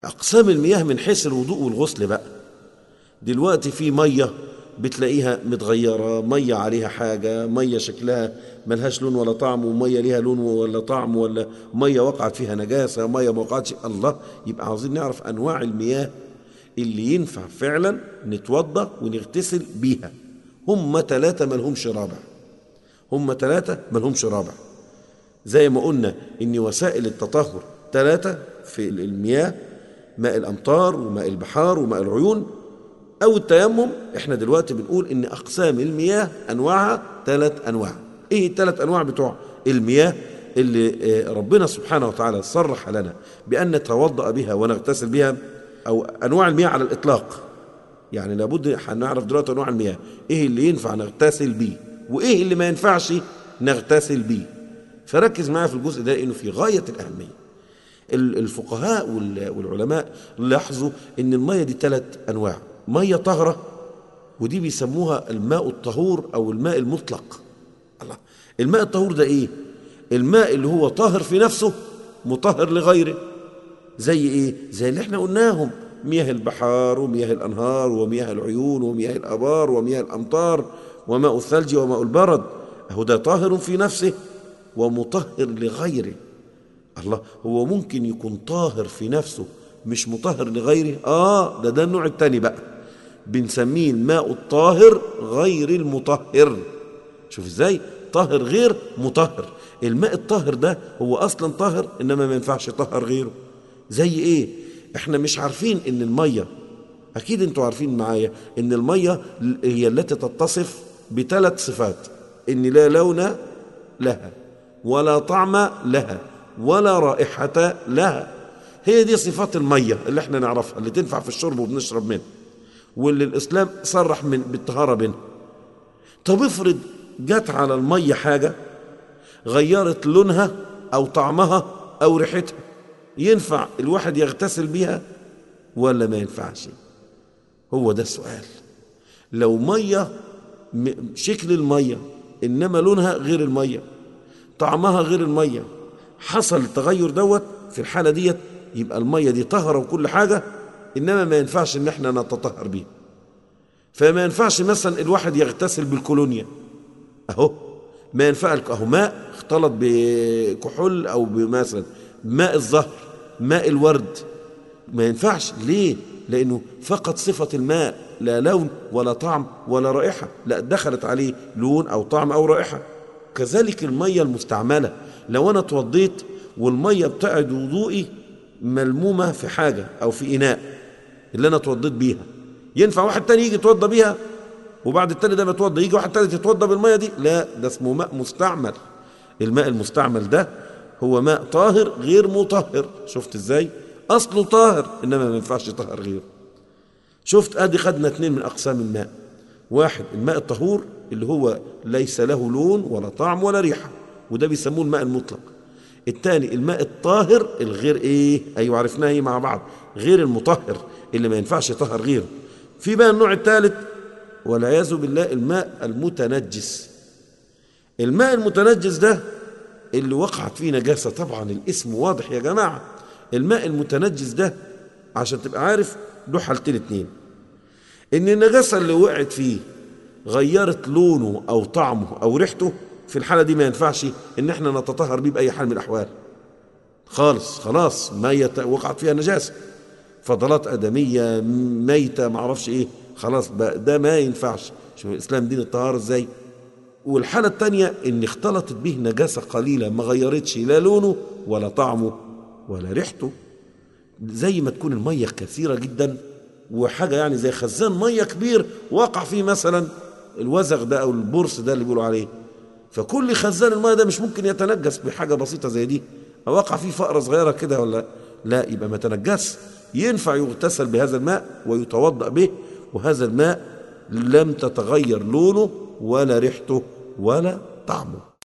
أقسام المياه من حيث الوضوء والغسل بقى دلوقتي في مية بتلاقيها متغيرة مية عليها حاجة مية شكلها ملهاش لون ولا طعم ومية ليها لون ولا طعم ولا مية وقعت فيها نجاسة مية ما وقعتش الله يبقى عاوزين نعرف أنواع المياه اللي ينفع فعلا نتوضى ونغتسل بيها هم ثلاثة ملهمش رابع هم ثلاثة ملهمش رابع زي ما قلنا إن وسائل التطهر ثلاثة في المياه ماء الأمطار وماء البحار وماء العيون أو التيمم إحنا دلوقتي بنقول إن أقسام المياه أنواعها ثلاث أنواع إيه الثلاث أنواع بتوع المياه اللي ربنا سبحانه وتعالى صرح لنا بأن نتوضأ بها ونغتسل بها أو أنواع المياه على الإطلاق يعني لابد هنعرف دلوقتي أنواع المياه إيه اللي ينفع نغتسل بيه وإيه اللي ما ينفعش نغتسل بيه فركز معايا في الجزء ده إنه في غاية الأهمية الفقهاء والعلماء لاحظوا ان الميه دي ثلاث انواع ميه طاهره ودي بيسموها الماء الطهور او الماء المطلق الله الماء الطهور ده ايه الماء اللي هو طاهر في نفسه مطهر لغيره زي ايه زي اللي احنا قلناهم مياه البحار ومياه الانهار ومياه العيون ومياه الابار ومياه الامطار وماء الثلج وماء البرد اهو ده طاهر في نفسه ومطهر لغيره الله هو ممكن يكون طاهر في نفسه مش مطهر لغيره اه ده ده النوع التاني بقى بنسميه الماء الطاهر غير المطهر شوف ازاي طاهر غير مطهر الماء الطاهر ده هو اصلا طاهر انما ما ينفعش يطهر غيره زي ايه احنا مش عارفين ان الميه اكيد انتوا عارفين معايا ان الميه هي التي تتصف بثلاث صفات ان لا لون لها ولا طعم لها ولا رائحة لها هي دي صفات المية اللي احنا نعرفها اللي تنفع في الشرب وبنشرب منها واللي الإسلام صرح من بالطهارة بينها طب افرض جت على المية حاجة غيرت لونها أو طعمها أو ريحتها ينفع الواحد يغتسل بيها ولا ما ينفعش هو ده السؤال لو مية شكل المية إنما لونها غير المية طعمها غير المية حصل التغير دوت في الحالة ديت يبقى المية دي طهرة وكل حاجة إنما ما ينفعش إن احنا نتطهر بيها فما ينفعش مثلا الواحد يغتسل بالكولونيا أهو ما ينفع أهو ماء اختلط بكحول أو بمثلا ماء الزهر ماء الورد ما ينفعش ليه؟ لأنه فقط صفة الماء لا لون ولا طعم ولا رائحة لا دخلت عليه لون أو طعم أو رائحة كذلك المية المستعملة لو أنا اتوضيت والمية بتاعت وضوئي ملمومة في حاجة أو في إناء اللي أنا اتوضيت بيها ينفع واحد تاني يجي يتوضى بيها وبعد التاني ده ما يتوضى يجي واحد تالت يتوضى بالمية دي لا ده اسمه ماء مستعمل الماء المستعمل ده هو ماء طاهر غير مطهر شفت ازاي أصله طاهر إنما ما ينفعش يطهر غيره شفت ادي خدنا اتنين من اقسام الماء واحد الماء الطهور اللي هو ليس له لون ولا طعم ولا ريحه وده بيسموه الماء المطلق الثاني الماء الطاهر الغير ايه ايوه عرفناه ايه مع بعض غير المطهر اللي ما ينفعش يطهر غيره في بقى النوع الثالث والعياذ بالله الماء المتنجس الماء المتنجس ده اللي وقعت فيه نجاسه طبعا الاسم واضح يا جماعه الماء المتنجس ده عشان تبقى عارف له حالتين اتنين ان النجاسه اللي وقعت فيه غيرت لونه او طعمه او ريحته في الحاله دي ما ينفعش ان احنا نتطهر بيه باي حال من الاحوال خالص خلاص ما وقعت فيها نجاسه فضلات ادميه ميته ما اعرفش ايه خلاص بقى ده ما ينفعش شوف الاسلام دين الطهاره ازاي والحاله الثانيه ان اختلطت به نجاسه قليله ما غيرتش لا لونه ولا طعمه ولا ريحته زي ما تكون الميه كثيره جدا وحاجه يعني زي خزان ميه كبير وقع فيه مثلا الوزغ ده او البرص ده اللي بيقولوا عليه فكل خزان الميه ده مش ممكن يتنجس بحاجه بسيطه زي دي او وقع فيه فقره صغيره كده ولا لا يبقى ما تنجس ينفع يغتسل بهذا الماء ويتوضا به وهذا الماء لم تتغير لونه ولا ريحته ولا طعمه